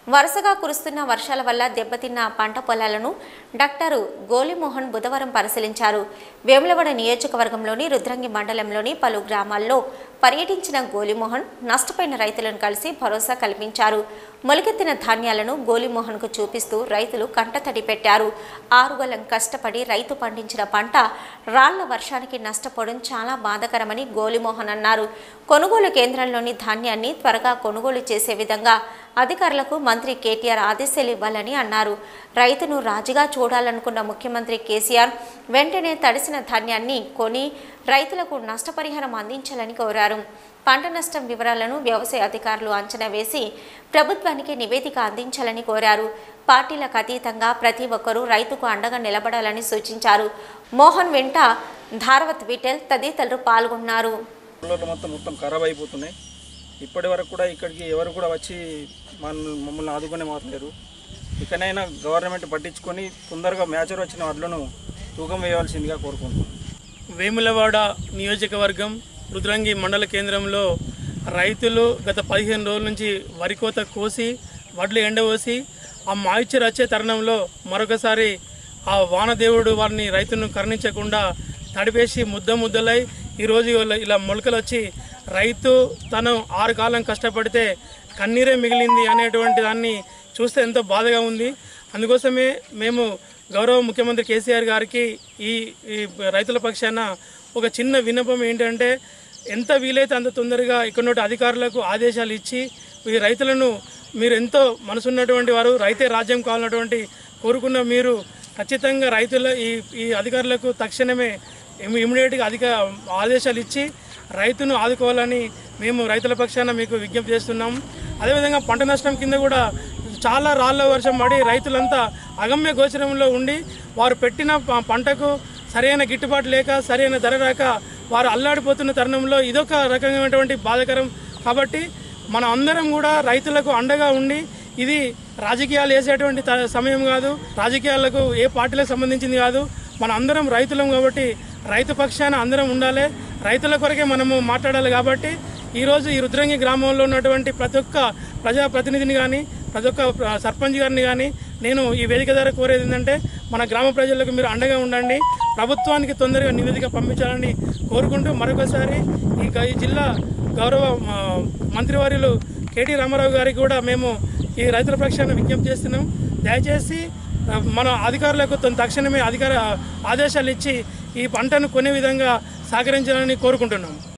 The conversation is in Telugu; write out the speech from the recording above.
వరుసగా కురుస్తున్న వర్షాల వల్ల దెబ్బతిన్న పంట పొలాలను డాక్టర్ గోలిమోహన్ బుధవారం పరిశీలించారు వేములవాడ నియోజకవర్గంలోని రుద్రంగి మండలంలోని పలు గ్రామాల్లో పర్యటించిన గోలిమోహన్ నష్టపోయిన రైతులను కలిసి భరోసా కల్పించారు మొలకెత్తిన ధాన్యాలను గోలిమోహన్కు చూపిస్తూ రైతులు కంటతడి పెట్టారు ఆరుగలం కష్టపడి రైతు పండించిన పంట రాళ్ల వర్షానికి నష్టపోవడం చాలా బాధాకరమని గోలిమోహన్ అన్నారు కొనుగోలు కేంద్రంలోని ధాన్యాన్ని త్వరగా కొనుగోలు చేసే విధంగా అధికారులకు మంత్రి కేటీఆర్ ఆదేశాలు ఇవ్వాలని అన్నారు రైతును రాజుగా చూడాలనుకున్న ముఖ్యమంత్రి కేసీఆర్ వెంటనే తడిసిన ధాన్యాన్ని కొని రైతులకు నష్టపరిహారం అందించాలని కోరారు పంట నష్టం వివరాలను వ్యవసాయ అధికారులు అంచనా వేసి ప్రభుత్వానికి నివేదిక అందించాలని కోరారు పార్టీలకు అతీతంగా ప్రతి ఒక్కరూ రైతుకు అండగా నిలబడాలని సూచించారు మోహన్ వెంట ధారవత్ విఠల్ తదితరులు పాల్గొన్నారు రోడ్లు మొత్తం మొత్తం ఖరాబ్ అయిపోతున్నాయి ఇప్పటి వరకు కూడా ఇక్కడికి ఎవరు కూడా వచ్చి మన మమ్మల్ని ఆదుకునే మాట్లాడారు ఇకనైనా గవర్నమెంట్ పట్టించుకొని తొందరగా మ్యాచర్ వచ్చిన వడ్లను తూకం వేయవలసిందిగా కోరుకుంటున్నాం వేములవాడ నియోజకవర్గం రుద్రంగి మండల కేంద్రంలో రైతులు గత పదిహేను రోజుల నుంచి వరి కోత కోసి వడ్లు ఎండవోసి ఆ మాయిశ్చర్ వచ్చే తరుణంలో మరొకసారి ఆ వానదేవుడు వారిని రైతులను కరుణించకుండా తడిపేసి ముద్ద ముద్దలై ఈరోజు ఇలా- ఇలా మొలకలు వచ్చి రైతు తను ఆరు కాలం కష్టపడితే కన్నీరే మిగిలింది అనేటువంటి దాన్ని చూస్తే ఎంతో బాధగా ఉంది అందుకోసమే మేము గౌరవ ముఖ్యమంత్రి కేసీఆర్ గారికి ఈ ఈ రైతుల పక్షాన ఒక చిన్న విన్నపం ఏంటంటే ఎంత వీలైతే అంత తొందరగా ఇక్కడ నుండి అధికారులకు ఆదేశాలు ఇచ్చి ఈ రైతులను మీరు ఎంతో మనసున్నటువంటి వారు రైతే రాజ్యం కావాలన్నటువంటి కోరుకున్న మీరు ఖచ్చితంగా రైతుల ఈ ఈ అధికారులకు తక్షణమే ఇమి- ఇమ్మీడియట్గా అధిక ఆదేశాలు ఇచ్చి రైతును ఆదుకోవాలని మేము రైతుల పక్షాన మీకు విజ్ఞప్తి చేస్తున్నాం అదేవిధంగా పంట నష్టం కింద కూడా చాలా రాళ్ళ వర్షం పడి రైతులంతా అగమ్య గోచరంలో ఉండి వారు పెట్టిన ప- పంటకు సరైన గిట్టుబాటు లేక సరైన ధర రాక వారు అల్లాడిపోతున్న తరుణంలో ఇదొక రకమైనటువంటి బాధకరం కాబట్టి మన అందరం కూడా రైతులకు అండగా ఉండి ఇది రాజకీయాలు వేసేటువంటి త- సమయం కాదు రాజకీయాలకు ఏ పార్టీలకు సంబంధించింది కాదు మన అందరం రైతులం కాబట్టి రైతు పక్షాన అందరం ఉండాలి రైతుల కొరకే మనము మాట్లాడాలి కాబట్టి ఈరోజు ఈ రుద్రంగి గ్రామంలో ఉన్నటువంటి ప్రతి ఒక్క ప్రజాప్రతినిధిని కానీ ప్రతి ఒక్క ప్ర- సర్పంచ్ గారిని కానీ నేను ఈ వేదిక ద్వారా కోరేది ఏంటంటే మన గ్రామ ప్రజలకు మీరు అండగా ఉండండి ప్రభుత్వానికి తొందరగా నివేదిక పంపించాలని కోరుకుంటూ మరొకసారి ఈ గ- ఈ జిల్లా గౌరవ ఆ, మంత్రివర్యులు కేటీ రామారావు గారికి కూడా మేము ఈ రైతుల పక్షాన విజ్ఞప్తి చేస్తున్నాం దయచేసి ఆ, మన అధికారులకు తొ- తక్షణమే అధికార ఆదేశాలు ఇచ్చి ఈ పంటను కొనే విధంగా సహకరించాలని కోరుకుంటున్నాం